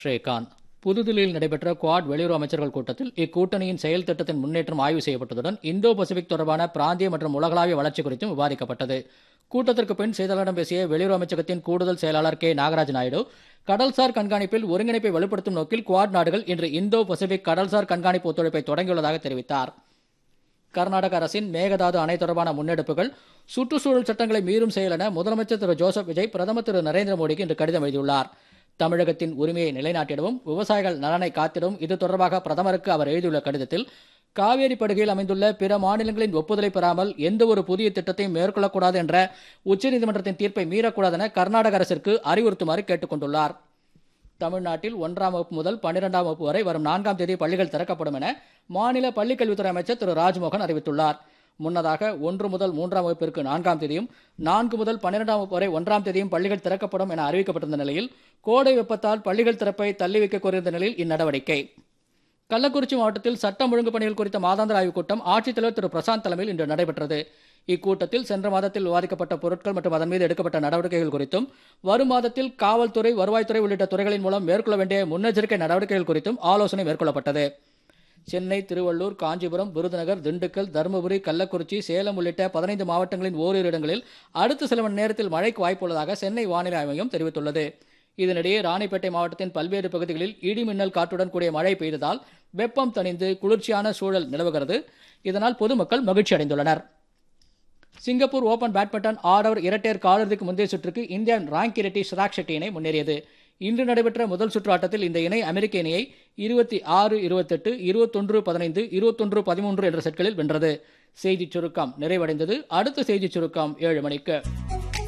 ஸ்ரீகாந்த் புதுதில்லியில் நடைபெற்ற குவாட் வெளியுறவு அமைச்சர்கள் கூட்டத்தில் இக்கூட்டணியின் செயல் திட்டத்தின் முன்னேற்றம் ஆய்வு செய்யப்பட்டதுடன் இந்தோ பசிபிக் தொடர்பான பிராந்திய மற்றும் உலகளாவிய வளர்ச்சி குறித்தும் விவாதிக்கப்பட்டது கூட்டத்திற்கு பின் செய்தியாளர்களிடம் பேசிய வெளியுறவு அமைச்சகத்தின் கூடுதல் செயலாளர் கே நாகராஜ் நாயுடு கடல்சார் கண்காணிப்பில் ஒருங்கிணைப்பை வலுப்படுத்தும் நோக்கில் குவாட் நாடுகள் இன்று இந்தோ பசிபிக் கடல்சார் கண்காணிப்பு ஒத்துழைப்பை தொடங்கியுள்ளதாக தெரிவித்தார் கர்நாடக அரசின் மேகதாது அணை தொடர்பான முன்னெடுப்புகள் சுற்றுச்சூழல் சட்டங்களை மீறும் செயல் என முதலமைச்சர் திரு ஜோசப் விஜய் பிரதமர் திரு நரேந்திர மோடிக்கு இன்று கடிதம் எழுதியுள்ளார் தமிழகத்தின் உரிமையை நிலைநாட்டிடவும் விவசாயிகள் நலனை காத்திடவும் இது தொடர்பாக பிரதமருக்கு அவர் எழுதியுள்ள கடிதத்தில் காவேரி படுகையில் அமைந்துள்ள பிற மாநிலங்களின் ஒப்புதலை பெறாமல் எந்த ஒரு புதிய திட்டத்தையும் மேற்கொள்ளக்கூடாது என்ற உச்சநீதிமன்றத்தின் தீர்ப்பை மீறக்கூடாது என கர்நாடக அரசிற்கு அறிவுறுத்துமாறு கேட்டுக்கொண்டுள்ளார் தமிழ்நாட்டில் ஒன்றாம் வகுப்பு முதல் பன்னிரெண்டாம் வகுப்பு வரை வரும் நான்காம் தேதி பள்ளிகள் திறக்கப்படும் என மாநில பள்ளிக்கல்வித்துறை அமைச்சர் திரு ராஜ்மோகன் அறிவித்துள்ளார் முன்னதாக ஒன்று முதல் மூன்றாம் வகுப்பிற்கு நான்காம் தேதியும் நான்கு முதல் பன்னிரெண்டாம் வகுப்பு வரை ஒன்றாம் தேதியும் பள்ளிகள் திறக்கப்படும் என அறிவிக்கப்பட்டிருந்த நிலையில் கோடை வெப்பத்தால் பள்ளிகள் திறப்பை தள்ளி வைக்க கோரியிருந்த நிலையில் இந்நடவடிக்கை கள்ளக்குறிச்சி மாவட்டத்தில் சட்டம் ஒழுங்கு பணிகள் குறித்த மாதாந்திர ஆய்வுக் கூட்டம் ஆட்சித்தலைவர் திரு பிரசாந்த் தலைமையில் இன்று நடைபெற்றது இக்கூட்டத்தில் சென்ற மாதத்தில் விவாதிக்கப்பட்ட பொருட்கள் மற்றும் அதன் மீது எடுக்கப்பட்ட நடவடிக்கைகள் குறித்தும் வரும் மாதத்தில் காவல்துறை வருவாய்த்துறை உள்ளிட்ட துறைகளின் மூலம் மேற்கொள்ள வேண்டிய முன்னெச்சரிக்கை நடவடிக்கைகள் குறித்தும் ஆலோசனை மேற்கொள்ளப்பட்டது சென்னை திருவள்ளூர் காஞ்சிபுரம் விருதுநகர் திண்டுக்கல் தருமபுரி கள்ளக்குறிச்சி சேலம் உள்ளிட்ட பதினைந்து மாவட்டங்களின் ஓரிரு இடங்களில் அடுத்த சில மணி நேரத்தில் மழைக்கு வாய்ப்புள்ளதாக சென்னை வானிலை ஆய்வு மையம் தெரிவித்துள்ளது இதனிடையே ராணிப்பேட்டை மாவட்டத்தின் பல்வேறு பகுதிகளில் இடி மின்னல் காற்றுடன் கூடிய மழை பெய்ததால் வெப்பம் தணிந்து குளிர்ச்சியான சூழல் நிலவுகிறது இதனால் பொதுமக்கள் மகிழ்ச்சி அடைந்துள்ளனர் சிங்கப்பூர் ஓபன் பேட்மிண்டன் ஆடவர் இரட்டையர் காலிறுதிக்கு முந்தைய சுற்றுக்கு இந்தியாவின் ராங்கி ரெட்டி ஷிராக் ஷெட்டி இணை முன்னேறியது இன்று நடைபெற்ற முதல் சுற்று ஆட்டத்தில் இந்த இணை அமெரிக்க இணையை இருபத்தி ஆறு இருபத்தெட்டு இருபத்தொன்று பதினைந்து இருபத்தொன்று பதிமூன்று என்ற செட்களில் வென்றது செய்திச் சுருக்கம் நிறைவடைந்தது அடுத்த செய்திச் சுருக்கம் ஏழு மணிக்கு